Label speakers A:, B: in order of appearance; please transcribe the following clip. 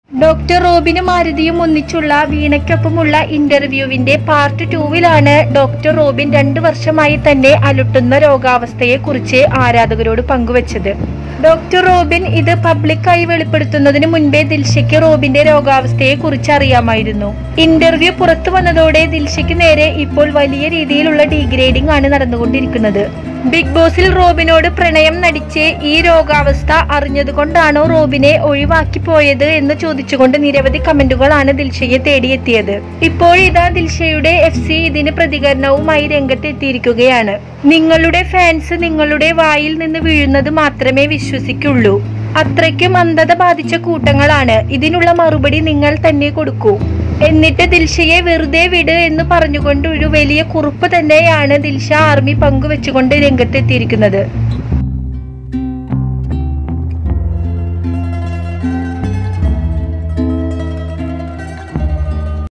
A: doctor റോബിനും മാരുതിയും ഒന്നിച്ചുള്ള വീണയ്ക്കൊപ്പമുള്ള ഇന്റർവ്യൂവിന്റെ പാർട്ട് ടൂവിലാണ് ഡോക്ടർ റോബിൻ രണ്ടു വർഷമായി തന്നെ അലുട്ടുന്ന രോഗാവസ്ഥയെ കുറിച്ച് ആരാധകരോട് പങ്കുവച്ചത് ഡോക്ടർ റോബിൻ ഇത് പബ്ലിക്കായി വെളിപ്പെടുത്തുന്നതിന് മുൻപേ ദിൽഷയ്ക്ക് റോബിന്റെ രോഗാവസ്ഥയെ കുറിച്ച് അറിയാമായിരുന്നു ഇന്റർവ്യൂ പുറത്തു വന്നതോടെ ദിൽഷയ്ക്ക് നേരെ ഇപ്പോൾ വലിയ രീതിയിലുള്ള ഡീഗ്രേഡിംഗ് ആണ് നടന്നുകൊണ്ടിരിക്കുന്നത് ബിഗ് ബോസിൽ റോബിനോട് പ്രണയം നടിച്ച് ഈ രോഗാവസ്ഥ അറിഞ്ഞതുകൊണ്ടാണോ റോബിനെ ഒഴിവാക്കി പോയത് എന്ന് ചോദിച്ചുകൊണ്ട് നിരവധി കമന്റുകളാണ് ദിൽഷയെ തേടിയെത്തിയത് ഇപ്പോഴിതാ ദിൽഷയുടെ എഫ് സി ഇതിന് പ്രതികരണവുമായി രംഗത്തെത്തിയിരിക്കുകയാണ് നിങ്ങളുടെ ഫാൻസ് നിങ്ങളുടെ വായിൽ നിന്ന് വീഴുന്നത് മാത്രമേ വിശ്വസിക്കുള്ളൂ അത്രയ്ക്കും അന്ധത ബാധിച്ച കൂട്ടങ്ങളാണ് ഇതിനുള്ള മറുപടി നിങ്ങൾ തന്നെ കൊടുക്കൂ എന്നിട്ട് ദിൽഷയെ വെറുതെ വിട് എന്ന് പറഞ്ഞുകൊണ്ട് ഒരു വലിയ കുറിപ്പ് തന്നെയാണ് ദിൽഷ ആർമി പങ്കുവെച്ചുകൊണ്ട് രംഗത്തെത്തിയിരിക്കുന്നത്